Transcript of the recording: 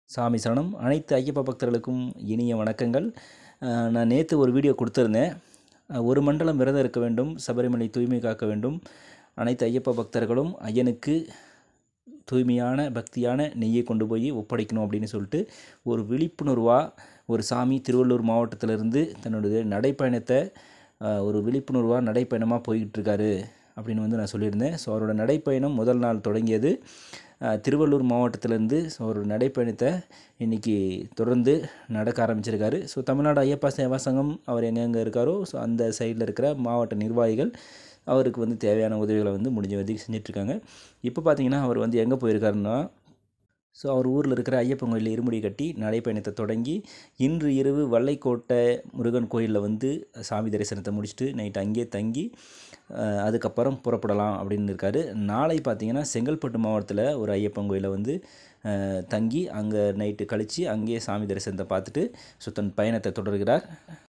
சாமி சரணம் அனைத்து ஐயப்ப பக்தர்களுக்கும் இனிய வணக்கங்கள் அஹ் நான் நேற்று ஒரு வீடியோ கொடுத்துருந்தேன் அஹ் ஒரு மண்டலம் விரதம் இருக்க வேண்டும் சபரிமலை தூய்மை காக்க வேண்டும் அனைத்து ஐயப்ப பக்தர்களும் ஐயனுக்கு தூய்மையான பக்தியான நெய்யை கொண்டு போய் ஒப்படைக்கணும் அப்படின்னு சொல்லிட்டு ஒரு விழிப்புணர்வாக ஒரு சாமி திருவள்ளூர் மாவட்டத்திலிருந்து தன்னுடைய நடைப்பயணத்தை அஹ், ஒரு விழிப்புணர்வாக நடைப்பயணமாக போய்கிட்டு இருக்காரு அப்படின்னு வந்து நான் சொல்லியிருந்தேன் ஸோ அவரோட நடைப்பயணம் முதல் நாள் தொடங்கியது அஹ், திருவள்ளூர் மாவட்டத்திலேருந்து ஸோ அவரோட நடைப்பயணத்தை இன்றைக்கி தொடர்ந்து நடக்க ஆரம்பிச்சிருக்காரு ஸோ தமிழ்நாடு ஐயப்பா சேவா சங்கம் அவர் எங்கெங்கே இருக்காரோ ஸோ அந்த சைடில் இருக்கிற மாவட்ட நிர்வாகிகள் அவருக்கு வந்து தேவையான உதவிகளை வந்து முடிஞ்ச உதவி செஞ்சிட்ருக்காங்க இப்போ பார்த்தீங்கன்னா அவர் வந்து எங்கே போயிருக்காருன்னா ஸோ அவர் ஊரில் இருக்கிற ஐயப்பன் கோயிலில் இருமுடி கட்டி நடைப்பயணத்தை தொடங்கி இன்று இரவு வல்லைக்கோட்டை முருகன் கோயிலில் வந்து சாமி தரிசனத்தை முடிச்சுட்டு நைட் அங்கேயே தங்கி அஹ், அதுக்கப்புறம் புறப்படலாம் அப்படின்னு இருக்காரு நாளை பார்த்தீங்கன்னா செங்கல்பட்டு மாவட்டத்தில் ஒரு ஐயப்பன் கோயிலில் வந்து அஹ், தங்கி அங்கே நைட்டு கழித்து அங்கேயே சாமி தரிசனத்தை பார்த்துட்டு ஸோ தன் பயணத்தை தொடர்கிறார்